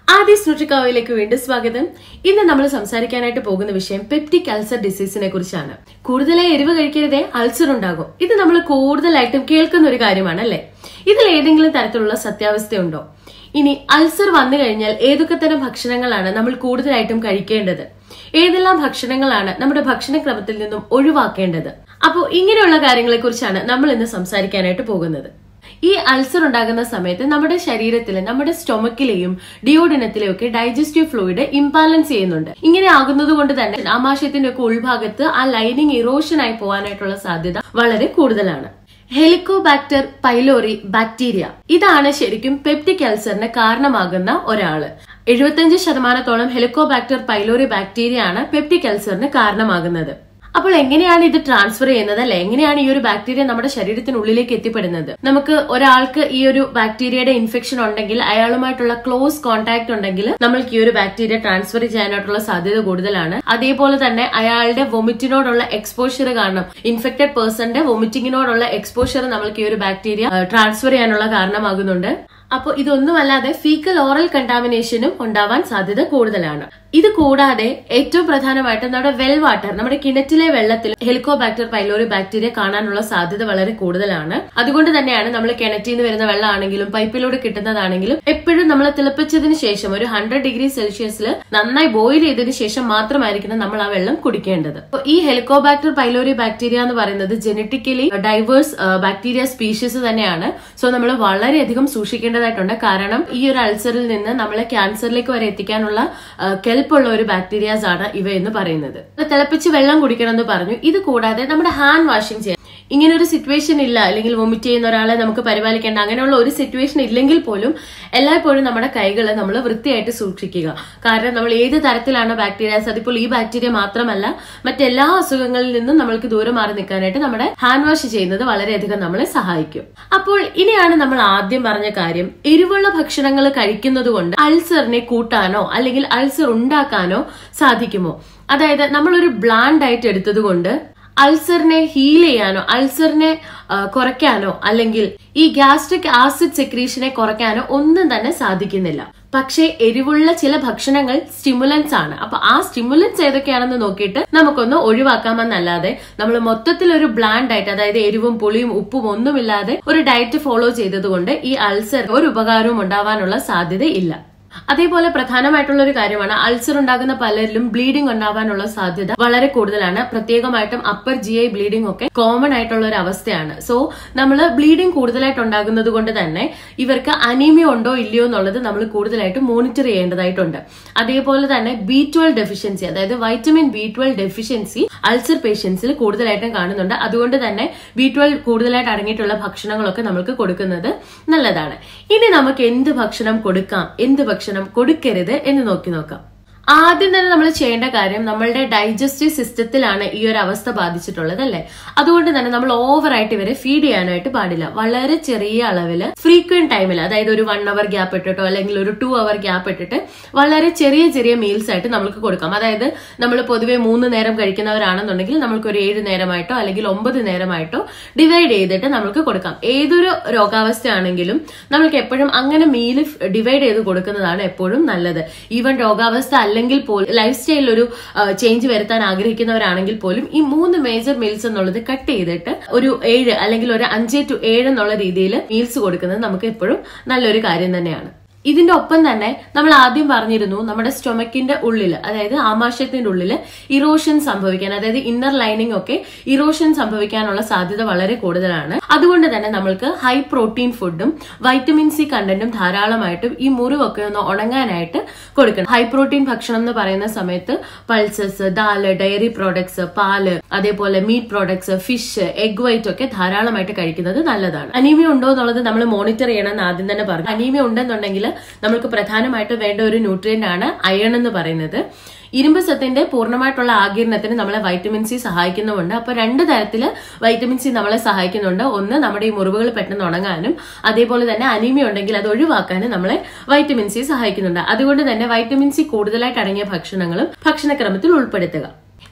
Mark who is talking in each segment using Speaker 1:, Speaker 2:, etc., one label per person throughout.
Speaker 1: ആദീസ് ന്യൂട്രിക്കാവയിലേക്ക് വീണ്ടും സ്വാഗതം ഇന്ന് നമ്മൾ സംസാരിക്കാനായിട്ട് പോകുന്ന വിഷയം പെപ്റ്റിക് അൾസർ ഡിസീസിനെ കുറിച്ചാണ് കൂടുതലായി എരിവ് കഴിക്കരുതേ അൾസർ ഉണ്ടാകും ഇത് നമ്മൾ കൂടുതലായിട്ടും കേൾക്കുന്ന ഒരു കാര്യമാണ് അല്ലേ ഇതിൽ ഏതെങ്കിലും തരത്തിലുള്ള സത്യാവസ്ഥയുണ്ടോ ഇനി അൾസർ വന്നു കഴിഞ്ഞാൽ ഏതൊക്കെ തരം ഭക്ഷണങ്ങളാണ് നമ്മൾ കൂടുതലായിട്ടും കഴിക്കേണ്ടത് ഏതെല്ലാം ഭക്ഷണങ്ങളാണ് നമ്മുടെ ഭക്ഷണക്രമത്തിൽ നിന്നും ഒഴിവാക്കേണ്ടത് അപ്പോൾ ഇങ്ങനെയുള്ള കാര്യങ്ങളെ കുറിച്ചാണ് നമ്മൾ ഇന്ന് സംസാരിക്കാനായിട്ട് പോകുന്നത് ഈ അൾസർ ഉണ്ടാകുന്ന സമയത്ത് നമ്മുടെ ശരീരത്തിലെ നമ്മുടെ സ്റ്റൊമക്കിലെയും ഡിയോഡിനത്തിലെയും ഒക്കെ ഡൈജസ്റ്റീവ് ഫ്ലൂയിഡ് ഇംബാലൻസ് ചെയ്യുന്നുണ്ട് ഇങ്ങനെ ആകുന്നത് കൊണ്ട് തന്നെ ആമാശയത്തിന്റെ ഒക്കെ ഉൾഭാഗത്ത് ആ ലൈനിങ് ഇറോഷൻ ആയി പോകാനായിട്ടുള്ള സാധ്യത വളരെ കൂടുതലാണ് ഹെലിക്കോബാക്ടർ പൈലോറി ബാക്ടീരിയ ഇതാണ് ശരിക്കും പെപ്റ്റിക് അൾസറിന് കാരണമാകുന്ന ഒരാള് എഴുപത്തിയഞ്ച് ശതമാനത്തോളം ഹെലിക്കോബാക്ടർ പൈലോറി ബാക്ടീരിയ ആണ് പെപ്റ്റിക് അൾസറിന് കാരണമാകുന്നത് അപ്പോൾ എങ്ങനെയാണ് ഇത് ട്രാൻസ്ഫർ ചെയ്യുന്നത് അല്ലെ എങ്ങനെയാണ് ഈ ഒരു ബാക്ടീരിയ നമ്മുടെ ശരീരത്തിനുള്ളിലേക്ക് എത്തിപ്പെടുന്നത് നമുക്ക് ഒരാൾക്ക് ഈ ഒരു ബാക്ടീരിയയുടെ ഇൻഫെക്ഷൻ ഉണ്ടെങ്കിൽ അയാളുമായിട്ടുള്ള ക്ലോസ് കോൺടാക്ട് ഉണ്ടെങ്കിൽ നമ്മൾക്ക് ഈ ഒരു ബാക്ടീരിയ ട്രാൻസ്ഫർ ചെയ്യാനായിട്ടുള്ള സാധ്യത കൂടുതലാണ് അതേപോലെ തന്നെ അയാളുടെ വൊമിറ്റിനോടുള്ള എക്സ്പോഷർ കാരണം ഇൻഫെക്റ്റഡ് പേഴ്സന്റെ വൊമിറ്റിങ്ങിനോടുള്ള എക്സ്പോഷർ നമ്മൾക്ക് ഈ ഒരു ബാക്ടീരിയ ട്രാൻസ്ഫർ ചെയ്യാനുള്ള കാരണമാകുന്നുണ്ട് അപ്പോൾ ഇതൊന്നുമല്ലാതെ ഫീക്കൽ ഓറൽ കണ്ടാമിനേഷനും ഉണ്ടാവാൻ സാധ്യത കൂടുതലാണ് ഇത് കൂടാതെ ഏറ്റവും പ്രധാനമായിട്ട് നമ്മുടെ വെൽ വാട്ടർ നമ്മുടെ കിണറ്റിലെ വെള്ളത്തിൽ ഹെലിക്കോബാക്ടർ പൈലോറി ബാക്ടീരിയ കാണാനുള്ള സാധ്യത വളരെ കൂടുതലാണ് അതുകൊണ്ട് തന്നെയാണ് നമ്മൾ കിണറ്റിൽ നിന്ന് വരുന്ന വെള്ളമാണെങ്കിലും പൈപ്പിലൂടെ കിട്ടുന്നതാണെങ്കിലും എപ്പോഴും നമ്മൾ തിളപ്പിച്ചതിന് ശേഷം ഒരു ഹൺഡ്രഡ് ഡിഗ്രി സെൽഷ്യസിൽ നന്നായി ബോയിൽ ചെയ്തതിന് ശേഷം മാത്രമായിരിക്കണം നമ്മൾ ആ വെള്ളം കുടിക്കേണ്ടത് അപ്പോൾ ഈ ഹെലിക്കോബാക്ടർ പൈലോറി ബാക്ടീരിയ എന്ന് പറയുന്നത് ജനറ്റിക്കലി ഡൈവേഴ്സ് ബാക്ടീരിയ സ്പീഷീസ് തന്നെയാണ് സോ നമ്മൾ വളരെയധികം സൂക്ഷിക്കേണ്ടതായിട്ടുണ്ട് കാരണം ഈ ഒരു അൾസറിൽ നിന്ന് നമ്മളെ ക്യാൻസറിലേക്ക് വരെ എത്തിക്കാനുള്ള കെൽപ്പുള്ള ഒരു ബാക്ടീരിയാസ് ആണ് ഇവ എന്ന് പറയുന്നത് തിളപ്പിച്ച് വെള്ളം കുടിക്കണം എന്ന് പറഞ്ഞു ഇത് കൂടാതെ നമ്മുടെ ഹാൻഡ് വാഷിംഗ് ചെയ്യാം ഇങ്ങനെ ഒരു സിറ്റുവേഷൻ ഇല്ല അല്ലെങ്കിൽ വൊമിറ്റ് ചെയ്യുന്ന ഒരാളെ നമുക്ക് പരിപാലിക്കേണ്ട അങ്ങനെയുള്ള ഒരു സിറ്റുവേഷൻ ഇല്ലെങ്കിൽ പോലും എല്ലായ്പ്പോഴും നമ്മുടെ കൈകൾ നമ്മൾ വൃത്തിയായിട്ട് സൂക്ഷിക്കുക കാരണം നമ്മൾ ഏത് തരത്തിലാണ് ബാക്ടീരിയാസ് അതിപ്പോൾ ഈ ബാക്ടീരിയ മാത്രമല്ല മറ്റെല്ലാ അസുഖങ്ങളിൽ നിന്നും നമ്മൾക്ക് ദൂരം മാറി നിൽക്കാനായിട്ട് നമ്മുടെ ഹാൻഡ് വാഷ് ചെയ്യുന്നത് വളരെയധികം നമ്മളെ സഹായിക്കും അപ്പോൾ ഇനിയാണ് നമ്മൾ ആദ്യം പറഞ്ഞ കാര്യം എരിവുള്ള ഭക്ഷണങ്ങൾ കഴിക്കുന്നത് കൊണ്ട് അൾസറിനെ കൂട്ടാനോ അല്ലെങ്കിൽ അൾസർ ഉണ്ടാക്കാനോ സാധിക്കുമോ അതായത് നമ്മളൊരു ബ്ലാൻഡ് ഡയറ്റ് എടുത്തത് കൊണ്ട് അൾസറിനെ ഹീൽ ചെയ്യാനോ അൾസറിനെ കുറയ്ക്കാനോ അല്ലെങ്കിൽ ഈ ഗ്യാസ്ട്രിക് ആസിഡ് സെക്രീഷനെ കുറയ്ക്കാനോ ഒന്നും തന്നെ സാധിക്കുന്നില്ല പക്ഷേ എരിവുള്ള ചില ഭക്ഷണങ്ങൾ സ്റ്റിമുലൻസ് ആണ് അപ്പൊ ആ സ്റ്റിമുലൻസ് ഏതൊക്കെയാണെന്ന് നോക്കിയിട്ട് നമുക്കൊന്ന് ഒഴിവാക്കാമെന്നല്ലാതെ നമ്മൾ മൊത്തത്തിൽ ഒരു ബ്ലാൻഡ് ഡയറ്റ് അതായത് എരിവും പുളിയും ഉപ്പും ഒന്നുമില്ലാതെ ഒരു ഡയറ്റ് ഫോളോ ചെയ്തതുകൊണ്ട് ഈ അൾസർ ഒരു ഉപകാരവും ഉണ്ടാവാനുള്ള സാധ്യത ഇല്ല അതേപോലെ പ്രധാനമായിട്ടുള്ള ഒരു കാര്യമാണ് അൾസർ ഉണ്ടാകുന്ന പലരിലും ബ്ലീഡിംഗ് ഉണ്ടാവാനുള്ള സാധ്യത വളരെ കൂടുതലാണ് പ്രത്യേകമായിട്ടും അപ്പർ ജി ഐ ബ്ലീഡിംഗ് ഒക്കെ കോമൺ ആയിട്ടുള്ള ഒരു അവസ്ഥയാണ് സോ നമ്മൾ ബ്ലീഡിംഗ് കൂടുതലായിട്ട് ഉണ്ടാകുന്നത് കൊണ്ട് തന്നെ ഇവർക്ക് അനീമിയ ഉണ്ടോ ഇല്ലയോ എന്നുള്ളത് നമ്മൾ കൂടുതലായിട്ട് മോണിറ്റർ ചെയ്യേണ്ടതായിട്ടുണ്ട് അതേപോലെ തന്നെ ബി ട്വൽവ് ഡെഫിഷ്യൻസി അതായത് vitamin B twelve deficiency ulcer പേഷ്യൻസിൽ കൂടുതലായിട്ടും കാണുന്നുണ്ട് അതുകൊണ്ട് തന്നെ ബി ട്വൽവ് കൂടുതലായിട്ട് അടങ്ങിയിട്ടുള്ള ഭക്ഷണങ്ങളൊക്കെ നമുക്ക് കൊടുക്കുന്നത് നല്ലതാണ് ഇനി നമുക്ക് എന്ത് ഭക്ഷണം കൊടുക്കാം എന്ത് ഭക്ഷണം കൊടുക്കരുത് എന്ന് നോക്കി നോക്കാം ആദ്യം തന്നെ നമ്മൾ ചെയ്യേണ്ട കാര്യം നമ്മളുടെ ഡൈജസ്റ്റീവ് സിസ്റ്റത്തിലാണ് ഈ ഒരു അവസ്ഥ ബാധിച്ചിട്ടുള്ളത് അല്ലെ അതുകൊണ്ട് തന്നെ നമ്മൾ ഓവറായിട്ട് ഇവരെ ഫീഡ് ചെയ്യാനായിട്ട് പാടില്ല വളരെ ചെറിയ അളവില് ഫ്രീക്വന്റ് ടൈമിൽ അതായത് ഒരു വൺ അവർ ഗ്യാപ്പ് ഇട്ടിട്ടോ അല്ലെങ്കിൽ ഒരു ടു അവർ ഗ്യാപ്പ് ഇട്ടിട്ട് വളരെ ചെറിയ ചെറിയ മീൽസ് ആയിട്ട് നമുക്ക് കൊടുക്കാം അതായത് നമ്മൾ പൊതുവെ മൂന്ന് നേരം കഴിക്കുന്നവരാണെന്നുണ്ടെങ്കിൽ നമുക്ക് ഒരു ഏഴ് നേരമായിട്ടോ അല്ലെങ്കിൽ ഒമ്പത് നേരമായിട്ടോ ഡിവൈഡ് ചെയ്തിട്ട് നമുക്ക് കൊടുക്കാം ഏതൊരു രോഗാവസ്ഥയാണെങ്കിലും നമ്മൾക്ക് എപ്പോഴും അങ്ങനെ മീൽ ഡിവൈഡ് ചെയ്ത് കൊടുക്കുന്നതാണ് എപ്പോഴും നല്ലത് ഈവൻ രോഗാവസ്ഥ അല്ലെങ്കിൽ പോലും ലൈഫ് സ്റ്റൈലിൽ ഒരു ചേഞ്ച് വരുത്താൻ ആഗ്രഹിക്കുന്നവരാണെങ്കിൽ പോലും ഈ മൂന്ന് മേജർ മീൽസ് എന്നുള്ളത് കട്ട് ചെയ്തിട്ട് ഒരു ഏഴ് അല്ലെങ്കിൽ ഒരു അഞ്ച് ടു ഏഴ് എന്നുള്ള രീതിയിൽ മീൽസ് കൊടുക്കുന്നത് നമുക്ക് എപ്പോഴും നല്ലൊരു കാര്യം തന്നെയാണ് ഇതിന്റെ ഒപ്പം തന്നെ നമ്മൾ ആദ്യം പറഞ്ഞിരുന്നു നമ്മുടെ സ്റ്റൊമക്കിന്റെ ഉള്ളിൽ അതായത് ആമാശയത്തിന്റെ ഉള്ളിൽ ഇറോഷൻ സംഭവിക്കാൻ അതായത് ഇന്നർ ലൈനിങ് ഒക്കെ ഇറോഷൻ സംഭവിക്കാനുള്ള സാധ്യത വളരെ കൂടുതലാണ് അതുകൊണ്ട് തന്നെ നമ്മൾക്ക് ഹൈ പ്രോട്ടീൻ ഫുഡും വൈറ്റമിൻ സി കണ്ടന്റും ധാരാളമായിട്ടും ഈ മുറിവൊക്കെ ഒന്ന് ഉണങ്ങാനായിട്ട് കൊടുക്കണം ഹൈ പ്രോട്ടീൻ ഭക്ഷണം എന്ന് പറയുന്ന സമയത്ത് പൾസസ് ദാല് ഡയറി പ്രോഡക്ട്സ് പാല് അതേപോലെ meat products fish egg white ഒക്കെ ധാരാളമായിട്ട് കഴിക്കുന്നത് നല്ലതാണ് അനീമിയ ഉണ്ടോ എന്നുള്ളത് നമ്മൾ മോണിറ്റർ ചെയ്യണമെന്ന് ആദ്യം തന്നെ പറഞ്ഞു അനീമിയ ഉണ്ടെന്നുണ്ടെങ്കിൽ നമുക്ക് പ്രധാനമായിട്ട് വേണ്ട ഒരു ന്യൂട്രിയന്റ് ആണ് അയൺ എന്ന് പറയുന്നത് ഇരുമ്പ് സത്തിന്റെ പൂർണ്ണമായിട്ടുള്ള ആകിരണത്തിന് നമ്മളെ വൈറ്റമിൻ സി സഹായിക്കുന്നുമുണ്ട് അപ്പൊ രണ്ട് തരത്തില് വൈറ്റമിൻ സി നമ്മളെ സഹായിക്കുന്നുണ്ട് ഒന്ന് നമ്മുടെ ഈ മുറിവുകൾ പെട്ടെന്ന് ഉണങ്ങാനും അതേപോലെ തന്നെ അനീമിയ ഉണ്ടെങ്കിൽ അത് ഒഴിവാക്കാനും നമ്മളെ വൈറ്റമിൻ സി സഹായിക്കുന്നുണ്ട് അതുകൊണ്ട് തന്നെ വൈറ്റമിൻ സി കൂടുതലായിട്ട് അടങ്ങിയ ഭക്ഷണങ്ങളും ഭക്ഷണക്രമത്തിൽ ഉൾപ്പെടുത്തുക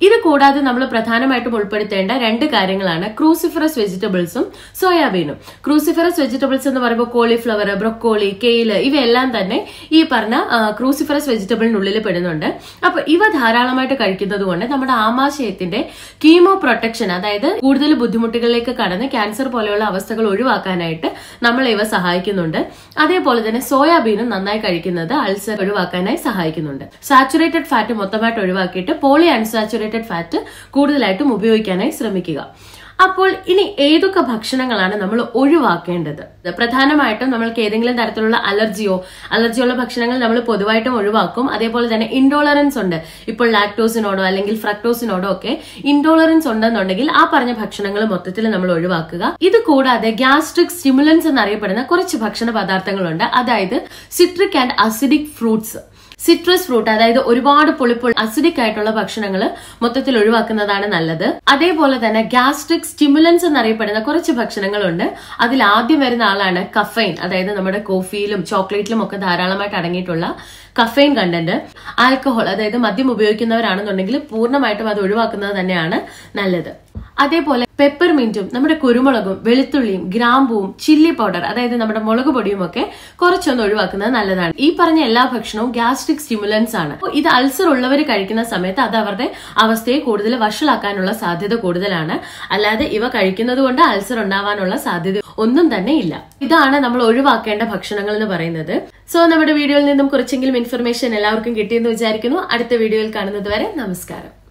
Speaker 1: ഇത് കൂടാതെ നമ്മൾ പ്രധാനമായിട്ടും ഉൾപ്പെടുത്തേണ്ട രണ്ട് കാര്യങ്ങളാണ് ക്രൂസിഫറസ് വെജിറ്റബിൾസും സോയാബീനും ക്രൂസിഫറസ് വെജിറ്റബിൾസ് എന്ന് പറയുമ്പോൾ കോളിഫ്ലവർ ബ്രൊക്കോളി കെയില് ഇവയെല്ലാം തന്നെ ഈ പറഞ്ഞ ക്രൂസിഫറസ് വെജിറ്റബിളിനുള്ളിൽ പെടുന്നുണ്ട് അപ്പൊ ഇവ ധാരാളമായിട്ട് കഴിക്കുന്നത് കൊണ്ട് നമ്മുടെ ആമാശയത്തിന്റെ കീമോ പ്രൊട്ടക്ഷൻ അതായത് കൂടുതൽ ബുദ്ധിമുട്ടുകളിലേക്ക് കടന്ന് ക്യാൻസർ പോലെയുള്ള അവസ്ഥകൾ ഒഴിവാക്കാനായിട്ട് നമ്മളെ ഇവ സഹായിക്കുന്നുണ്ട് അതേപോലെ തന്നെ സോയാബീനും നന്നായി കഴിക്കുന്നത് അൾസർ ഒഴിവാക്കാനായി സഹായിക്കുന്നുണ്ട് സാച്ചുറേറ്റഡ് ഫാറ്റ് മൊത്തമായിട്ട് ഒഴിവാക്കിയിട്ട് പോളി അൺസാച്ചുറേറ്റഡ് ഫാറ്റ് കൂടുതലായിട്ടും ഉപയോഗിക്കാനായി ശ്രമിക്കുക അപ്പോൾ ഇനി ഏതൊക്കെ ഭക്ഷണങ്ങളാണ് നമ്മൾ ഒഴിവാക്കേണ്ടത് പ്രധാനമായിട്ടും നമ്മൾക്ക് ഏതെങ്കിലും തരത്തിലുള്ള അലർജിയോ അലർജിയുള്ള ഭക്ഷണങ്ങൾ നമ്മൾ പൊതുവായിട്ടും ഒഴിവാക്കും അതേപോലെ തന്നെ ഇൻടോളറൻസ് ഉണ്ട് ഇപ്പോൾ ലാക്ടോസിനോടോ അല്ലെങ്കിൽ ഫ്രക്ടോസിനോടോ ഒക്കെ ഇൻടോളറൻസ് ഉണ്ടെന്നുണ്ടെങ്കിൽ ആ പറഞ്ഞ ഭക്ഷണങ്ങൾ മൊത്തത്തിൽ നമ്മൾ ഒഴിവാക്കുക ഇത് കൂടാതെ ഗ്യാസ്ട്രിക് സ്റ്റിമുലൻസ് എന്നറിയപ്പെടുന്ന കുറച്ച് ഭക്ഷണ പദാർത്ഥങ്ങളുണ്ട് അതായത് citric and acidic fruits citrus fruit അതായത് ഒരുപാട് പുളിപ്പുള്ള അസിഡിക് ആയിട്ടുള്ള ഭക്ഷണങ്ങൾ മൊത്തത്തിൽ ഒഴിവാക്കുന്നതാണ് നല്ലത് അതേപോലെ തന്നെ ഗ്യാസ്ട്രിക് സ്റ്റിമുലൻസ് എന്നറിയപ്പെടുന്ന കുറച്ച് ഭക്ഷണങ്ങളുണ്ട് അതിൽ ആദ്യം വരുന്ന ആളാണ് കഫൈൻ അതായത് നമ്മുടെ കോഫിയിലും ചോക്ലേറ്റിലും ഒക്കെ ധാരാളമായിട്ട് അടങ്ങിയിട്ടുള്ള കഫൈൻ കണ്ടന്റ് ആൽക്കഹോൾ അതായത് മദ്യം ഉപയോഗിക്കുന്നവരാണെന്നുണ്ടെങ്കിൽ പൂർണ്ണമായിട്ടും അത് ഒഴിവാക്കുന്നത് തന്നെയാണ് നല്ലത് അതേപോലെ പെപ്പർ മിന്റും നമ്മുടെ കുരുമുളകും വെളുത്തുള്ളിയും ഗ്രാമ്പൂവും ചില്ലി പൗഡർ അതായത് നമ്മുടെ മുളക് പൊടിയും ഒക്കെ കുറച്ചൊന്ന് ഒഴിവാക്കുന്നത് നല്ലതാണ് ഈ പറഞ്ഞ എല്ലാ ഭക്ഷണവും ഗ്യാസ്ട്രിക് സ്റ്റിമുലൻസ് ആണ് അപ്പോൾ ഇത് അൾസർ ഉള്ളവർ കഴിക്കുന്ന സമയത്ത് അത് അവരുടെ അവസ്ഥയെ കൂടുതൽ വഷളാക്കാനുള്ള സാധ്യത കൂടുതലാണ് അല്ലാതെ ഇവ കഴിക്കുന്നത് കൊണ്ട് അൾസർ ഉണ്ടാവാനുള്ള സാധ്യത ഒന്നും തന്നെ ഇല്ല ഇതാണ് നമ്മൾ ഒഴിവാക്കേണ്ട ഭക്ഷണങ്ങൾ എന്ന് പറയുന്നത് സോ നമ്മുടെ വീഡിയോയിൽ നിന്നും കുറച്ചെങ്കിലും ഇൻഫർമേഷൻ എല്ലാവർക്കും കിട്ടിയെന്ന് വിചാരിക്കുന്നു അടുത്ത വീഡിയോയിൽ കാണുന്നത് വരെ നമസ്കാരം